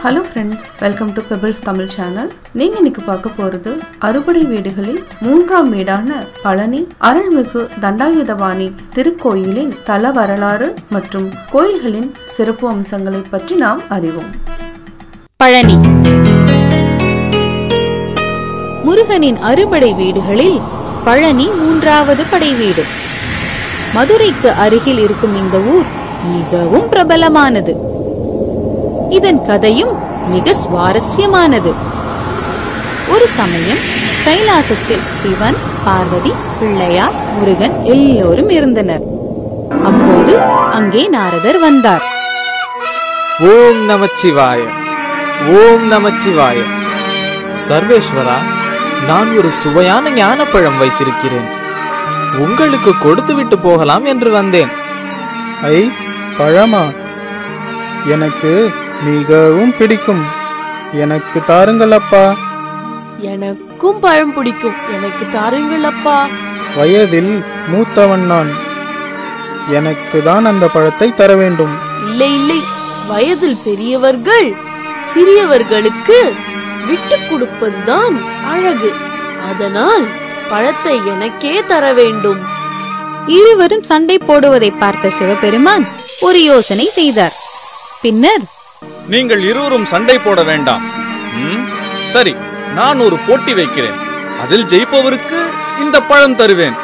hello friends welcome to Pebbles Tamil channel நீங்க இன்னைக்கு பார்க்க போறது அறுபடை வீடுகளில் மூன்றாம் வீடான பழனி அருள்மிகு தண்டாயுதபாணி திருக்கோயிலின் தல வரலாறு மற்றும் கோயில்களின் சிறப்பு அம்சங்களை பற்றி நாம் அறிவோம் பழனி முருகனின் அறுபடை வீடுகளில் பழனி மூன்றாவது படை வீடு மதுரைக்கு அருகில் இருக்கும் இந்த ஊர் மிகவும் பிரபலமானது இதன் கதையும் மிக சுவாரஸ்யமானது ஒரு சமயம் கைலாசத்தில் சிவன் பார்வதி பிள்ளையார் முருகன் எல்லோரும் இருந்தனர் அப்போது அங்கே நாரதர் வந்தார் ஓம் நமச்சிவாய ஓம் நமச்சிவாய சர்வேஸ்வரா நான் ஒரு சுவையான ஞானப்பழம் வைத்திருக்கிறேன் உங்களுக்கு கொடுத்துவிட்டு போகலாம் என்று வந்தேன் ஐ பழமா எனக்கு மிகவும் பிடிக்கும் எனக்கு தாருங்கள் அப்பா எனக்கும் பழம் பிடிக்கும் எனக்கு தாருங்கள் அப்பா வயதில் மூத்தவன் நான் எனக்கு தான் அந்த பழத்தை தர வேண்டும் இல்லை இல்லை வயதில் பெரியவர்கள் சிறியவர்களுக்கு விட்டு கொடுப்பதுதான் அழகு அதனால் பழத்தை எனக்கே தர வேண்டும் இருவரும் சண்டை போடுவதை பார்த்த சிவபெருமான் ஒரு யோசனை செய்தார் பின்னர் நீங்கள் இருவரும் சண்டை போட வேண்டாம் ம், சரி நான் ஒரு போட்டி வைக்கிறேன் அதில் ஜெயிப்பவருக்கு இந்த பழம் தருவேன்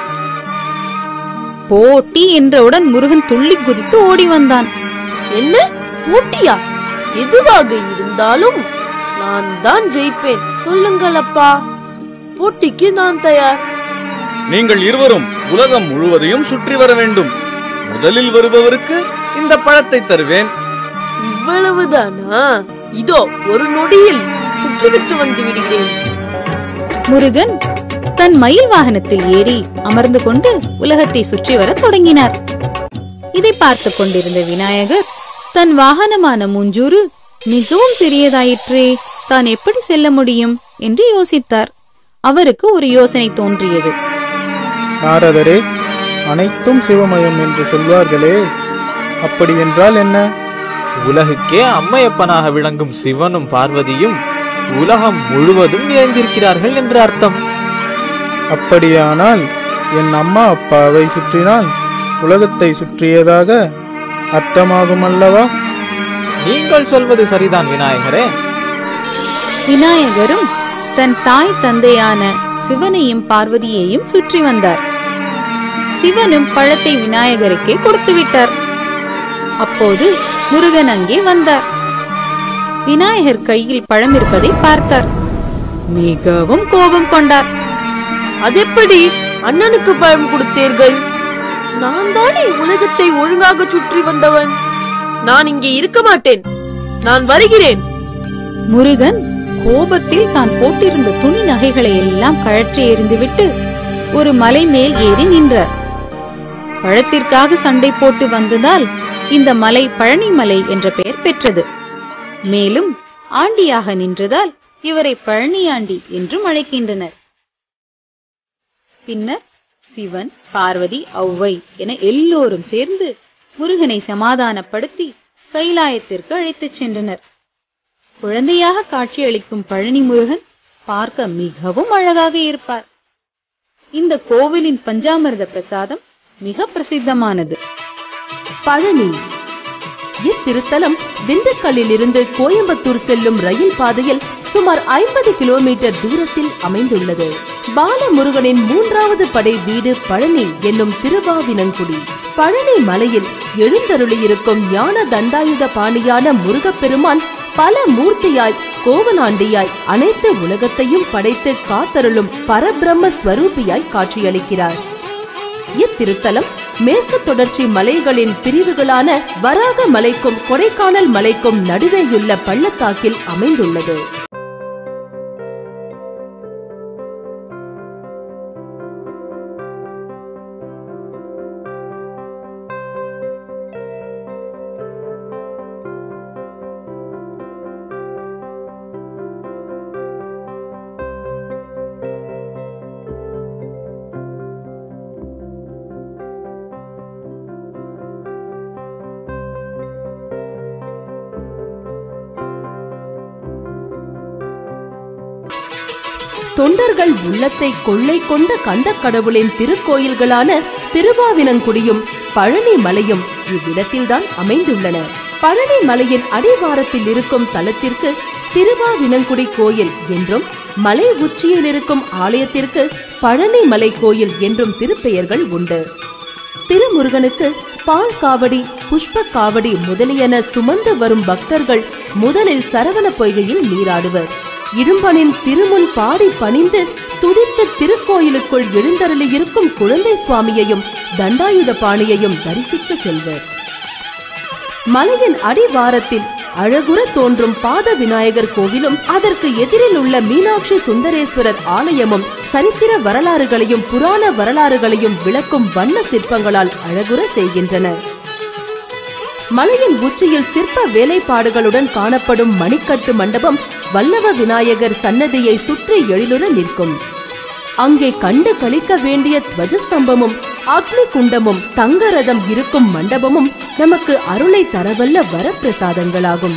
போட்டி என்றவுடன் முருகன் துள்ளி குதித்து ஓடி வந்தான் என்ன போட்டியா எதுவாக இருந்தாலும் நான் தான் ஜெயிப்பேன் சொல்லுங்கள் அப்பா போட்டிக்கு நான் தயார் நீங்கள் இருவரும் உலகம் முழுவதையும் சுற்றி வர வேண்டும் முதலில் வருபவருக்கு இந்த பழத்தை தருவேன் இவ்வளவுதானா இதோ ஒரு நொடியில் சுற்றிவிட்டு வந்து விடுகிறேன் முருகன் தன் மயில் வாகனத்தில் ஏறி அமர்ந்து கொண்டு உலகத்தை சுற்றி வரத் தொடங்கினார் இதை பார்த்து கொண்டிருந்த விநாயகர் தன் வாகனமான மூஞ்சூறு மிகவும் சிறியதாயிற்றே தான் எப்படி செல்ல முடியும் என்று யோசித்தார் அவருக்கு ஒரு யோசனை தோன்றியது நாரதரே அனைத்தும் சிவமயம் என்று சொல்வார்களே அப்படி என்றால் என்ன உலகுக்கே அம்மையப்பனாக விளங்கும் சிவனும் பார்வதியும் உலகம் முழுவதும் நிறைந்திருக்கிறார்கள் என்று அர்த்தம் அப்படியானால் என் அம்மா அப்பாவை சுற்றினால் உலகத்தை சுற்றியதாக அர்த்தமாகும் அல்லவா நீங்கள் சொல்வது சரிதான் விநாயகரே விநாயகரும் தன் தாய் தந்தையான சிவனையும் பார்வதியையும் சுற்றி வந்தார் சிவனும் பழத்தை விநாயகருக்கே கொடுத்து விட்டார் அப்போது முருகன் அங்கே வந்தார் விநாயகர் கையில் பழம் இருப்பதை பார்த்தார் மிகவும் கோபம் கொண்டார் அதெப்படி அண்ணனுக்கு பழம் கொடுத்தீர்கள் நான் தானே உலகத்தை ஒழுங்காக சுற்றி வந்தவன் நான் இங்கே இருக்க மாட்டேன் நான் வருகிறேன் முருகன் கோபத்தில் தான் போட்டிருந்த துணி நகைகளை எல்லாம் கழற்றி எறிந்துவிட்டு ஒரு மலை மேல் ஏறி நின்றார் பழத்திற்காக சண்டை போட்டு வந்ததால் இந்த மலை பழனி மலை என்ற பெயர் பெற்றது மேலும் ஆண்டியாக நின்றதால் இவரை பழனி ஆண்டி என்றும் அழைக்கின்றனர் பின்னர் சிவன் பார்வதி ஔவை என எல்லோரும் சேர்ந்து முருகனை சமாதானப்படுத்தி கைலாயத்திற்கு அழைத்துச் சென்றனர் குழந்தையாக காட்சியளிக்கும் பழனி முருகன் பார்க்க மிகவும் அழகாக இருப்பார் இந்த கோவிலின் பஞ்சாமிர்த பிரசாதம் மிக பிரசித்தமானது பழனி இத்திருத்தலம் திண்டுக்கல்லில் இருந்து கோயம்புத்தூர் செல்லும் ரயில் பாதையில் சுமார் ஐம்பது கிலோமீட்டர் தூரத்தில் அமைந்துள்ளது பாலமுருகனின் மூன்றாவது படை வீடு பழனி என்னும் திருவாவினங்குடி பழனி மலையில் எழுந்தருளியிருக்கும் ஞான தண்டாயுத பாணியான முருகப்பெருமான் பல மூர்த்தியாய் கோவனாண்டியாய் அனைத்து உலகத்தையும் படைத்து காத்தருளும் பரபிரம்ம ஸ்வரூபியாய் காட்சியளிக்கிறார் இத்திருத்தலம் மேற்கு தொடர்ச்சி மலைகளின் பிரிவுகளான வராக மலைக்கும் கொடைக்கானல் மலைக்கும் நடுவேயுள்ள பள்ளத்தாக்கில் அமைந்துள்ளது தொண்டர்கள் உள்ளத்தை கொள்ளை கொண்ட கந்த கடவுளின் திருக்கோயில்களான திருவாவினங்குடியும் பழனி மலையும் இவ்விடத்தில்தான் அமைந்துள்ளன பழனி மலையின் அடிவாரத்தில் இருக்கும் தலத்திற்கு திருவாவினங்குடி கோயில் என்றும் மலை உச்சியில் இருக்கும் ஆலயத்திற்கு பழனி மலை கோயில் என்றும் திருப்பெயர்கள் உண்டு திருமுருகனுக்கு பால் காவடி புஷ்ப காவடி முதலியன சுமந்து வரும் பக்தர்கள் முதலில் சரவண பொய்கையில் நீராடுவர் இடும்பனின் திருமுன் பாடி பணிந்து துதித்து திருக்கோயிலுக்குள் எழுந்தருளியிருக்கும் குழந்தை சுவாமியையும் தண்டாயுத பாணியையும் தரிசிக்க செல்வர் மலையின் அடிவாரத்தில் அழகுற தோன்றும் பாத விநாயகர் கோவிலும் அதற்கு எதிரில் உள்ள மீனாட்சி சுந்தரேஸ்வரர் ஆலயமும் சரித்திர வரலாறுகளையும் புராண வரலாறுகளையும் விளக்கும் வண்ண சிற்பங்களால் அழகுற செய்கின்றன மலையின் உச்சியில் சிற்ப வேலைப்பாடுகளுடன் காணப்படும் மணிக்கட்டு மண்டபம் வல்லவ விநாயகர் சன்னதியை சுற்றி எழிலுற நிற்கும் அங்கே கண்டு கழிக்க வேண்டிய துவஜஸ்தம்பமும் அக்னி குண்டமும் தங்க ரதம் இருக்கும் மண்டபமும் நமக்கு அருளை தரவல்ல வரப்பிரசாதங்களாகும்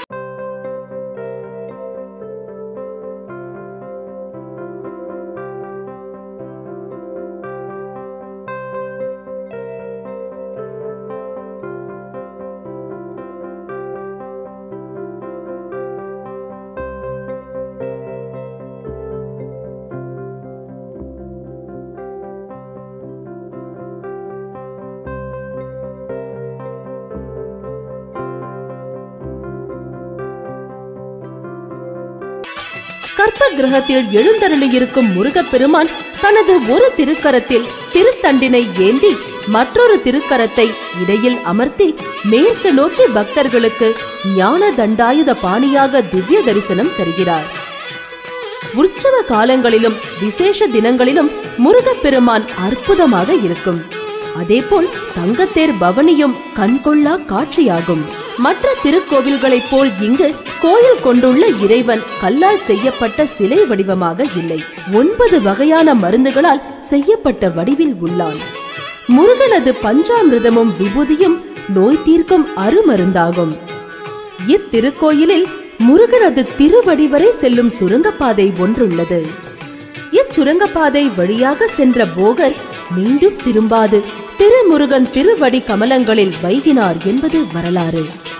கற்ப கிரகத்தில் எழுந்தருளியிருக்கும் முருகப்பெருமான் தனது ஒரு திருக்கரத்தில் திருத்தண்டினை ஏந்தி மற்றொரு திருக்கரத்தை இடையில் அமர்த்தி மேற்கு நோக்கி பக்தர்களுக்கு ஞான தண்டாயுத பாணியாக திவ்ய தரிசனம் தருகிறார் உற்சவ காலங்களிலும் விசேஷ தினங்களிலும் முருகப்பெருமான் அற்புதமாக இருக்கும் அதேபோல் தங்கத்தேர் பவனியும் கண்கொள்ளா காட்சியாகும் மற்ற திருக்கோவில்களைப் போல் இங்கு கோயில் கொண்டுள்ள இறைவன் கல்லால் செய்யப்பட்ட சிலை வடிவமாக இல்லை ஒன்பது வகையான மருந்துகளால் செய்யப்பட்ட வடிவில் உள்ளான் முருகனது பஞ்சாமிர்தமும் விபூதியும் நோய் தீர்க்கும் அருமருந்தாகும் இத்திருக்கோயிலில் முருகனது திருவடிவரை செல்லும் சுரங்கப்பாதை ஒன்றுள்ளது இச்சுரங்கப்பாதை வழியாக சென்ற போகர் மீண்டும் திரும்பாது திருமுருகன் திருவடி கமலங்களில் வைகினார் என்பது வரலாறு